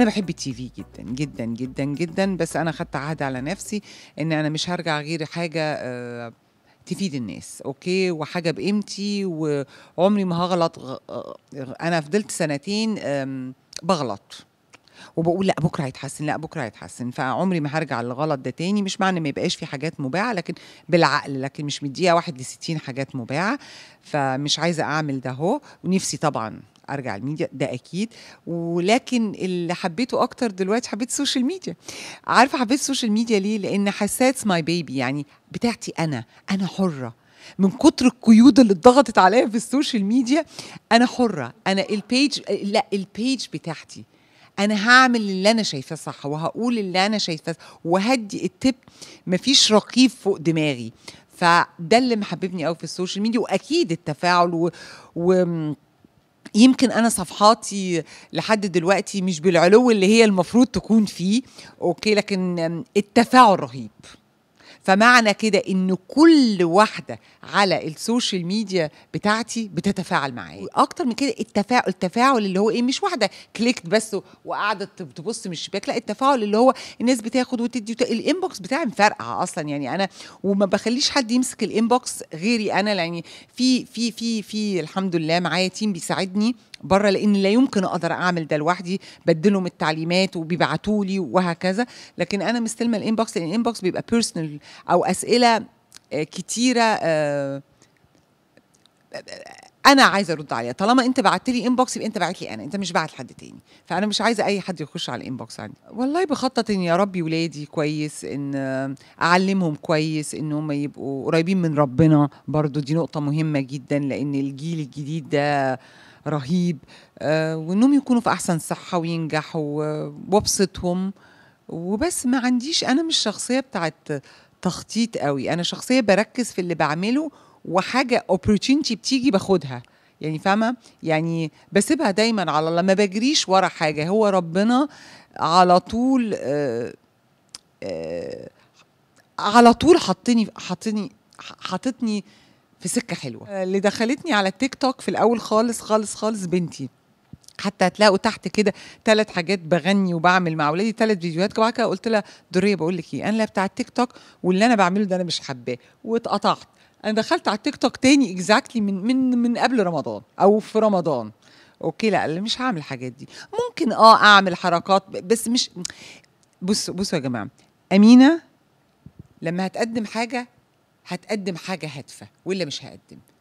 انا بحب التي في جدا جدا جدا جدا بس انا خدت عهد على نفسي ان انا مش هرجع غير حاجه آه، تفيد الناس اوكي وحاجه بقيمتي وعمري ما هغلط غ- غ- انا فضلت سنتين آم، بغلط وبقول لا بكره هيتحسن لا بكره هيتحسن فعمري ما هرجع للغلط ده تاني مش معنى ما يبقاش في حاجات مباعه لكن بالعقل لكن مش مديها واحد لستين حاجات مباعه فمش عايزه اعمل ده هو ونفسي طبعا ارجع الميديا ده اكيد ولكن اللي حبيته اكتر دلوقتي حبيت السوشيال ميديا عارفه حبيت السوشيال ميديا ليه لان حسيت ماي بيبي يعني بتاعتي انا انا حره من كتر القيود اللي اتضغطت عليا في السوشيال ميديا انا حره انا البيج لا البيج بتاعتي انا هعمل اللي انا شايفاه صح وهقول اللي انا شايفاه وهدي التب مفيش رقيب فوق دماغي فده اللي محببني قوي في السوشيال ميديا واكيد التفاعل و, و يمكن انا صفحاتي لحد دلوقتي مش بالعلو اللي هي المفروض تكون فيه اوكي لكن التفاعل رهيب فمعنى كده ان كل واحده على السوشيال ميديا بتاعتي بتتفاعل معايا اكتر من كده التفاعل التفاعل اللي هو ايه مش واحده كليكت بس وقاعده تبص من الشباك لا التفاعل اللي هو الناس بتاخد وتدي وت... الانبوكس بتاعي مفرقع اصلا يعني انا وما بخليش حد يمسك الانبوكس غيري انا يعني في في في في الحمد لله معايا تيم بيساعدني بره لان لا يمكن اقدر اعمل ده لوحدي بدلهم التعليمات وبيبعتوا لي وهكذا لكن انا مستلمه الانبوكس لان الانبوكس بيبقى بيرسونال او اسئله آه، كتيره آه، انا عايزه ارد عليها طالما انت بعت لي انبوكس يبقى انت بعت لي انا انت مش بعت لحد تاني فانا مش عايزه اي حد يخش على الانبوكس عندي والله بخطط ان يا ربي ولادي كويس ان آه، اعلمهم كويس ان هم يبقوا قريبين من ربنا برضو دي نقطه مهمه جدا لان الجيل الجديد ده رهيب آه، وانهم يكونوا في احسن صحه وينجحوا آه، وابسطهم وبس ما عنديش انا مش شخصيه بتاعت تخطيط قوي انا شخصيه بركز في اللي بعمله وحاجه opportunity بتيجي باخدها يعني فاهمه يعني بسيبها دايما على الله ما بجريش ورا حاجه هو ربنا على طول آه آه على طول حطني حطني حاططني في سكه حلوه آه، اللي دخلتني على التيك توك في الاول خالص خالص خالص بنتي حتى هتلاقوا تحت كده ثلاث حاجات بغني وبعمل مع اولادي ثلاث فيديوهات وبعد كده قلت لها دريه بقول لك ايه انا لا بتاع التيك توك واللي انا بعمله ده انا مش حباه واتقطعت انا دخلت على التيك توك تاني اكزاكتلي من من من قبل رمضان او في رمضان اوكي لا لا، مش هعمل الحاجات دي ممكن اه اعمل حركات بس مش بصوا بصوا يا جماعه امينه لما هتقدم حاجه هتقدم حاجه هادفه ولا مش هقدم